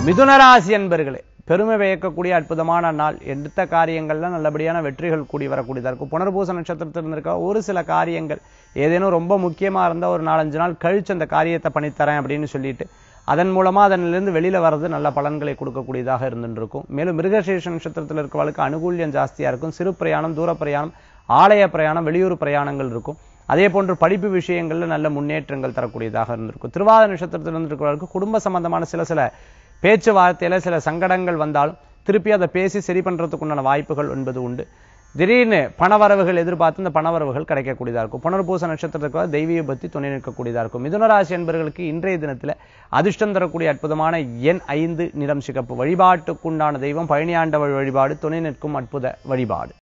மிதுனராசி என்பர்களே பெருமை வியக்கக்கூடிய அற்புதமான நாள் எடுத்த காரியங்கள்ல நல்லபடியான வெற்றிகள் கூடி வரக்கூடியதா இருக்கும் புனர்பூச நட்சத்திரத்தில் இருந்திருக்க ஒரு சில காரியங்கள் ஏதேனும் ரொம்ப முக்கியமா இருந்தா ஒரு நாலஞ்சு நாள் கழிச்சு அந்த காரியத்தை பண்ணித்தரேன் அப்படின்னு சொல்லிட்டு அதன் மூலமா அதனிலிருந்து வெளியில வர்றது நல்ல பலன்களை கொடுக்கக்கூடியதாக இருந்துட்டு இருக்கும் மேலும் மிருகசீர்ஷ நட்சத்திரத்தில் இருக்கவளுக்கு அனுகூல்யம் ஜாஸ்தியா இருக்கும் சிறு பிரயாணம் தூர பிரயாணம் ஆலய பிரயாணம் வெளியூர் பிரயாணங்கள் இருக்கும் அதே போன்று படிப்பு விஷயங்கள்ல நல்ல முன்னேற்றங்கள் தரக்கூடியதாக இருந்திருக்கும் திருவாத நட்சத்திரத்தில் இருந்திருக்கிறவர்களுக்கு குடும்ப சம்பந்தமான சில சில பேச்சுவார்த்தையில சில சங்கடங்கள் வந்தாலும் திருப்பி அதை பேசி சரி பண்றதுக்குண்டான வாய்ப்புகள் என்பது உண்டு திடீர்னு பணவரவுகள் எதிர்பார்த்து இந்த பணவரவுகள் கிடைக்கக்கூடியதா இருக்கும் புனர்பூச நட்சத்திரத்துக்கு தெய்வீக பக்தி துணை நிற்கக்கூடியதா இருக்கும் மிதுனராசி என்பவர்களுக்கு இன்றைய தினத்துல அதிர்ஷ்டம் தரக்கூடிய அற்புதமான எண் ஐந்து நிறம் சிகப்பு வழிபாட்டுக்குண்டான தெய்வம் பழனியாண்டவள் வழிபாடு துணை நிற்கும் அற்புத வழிபாடு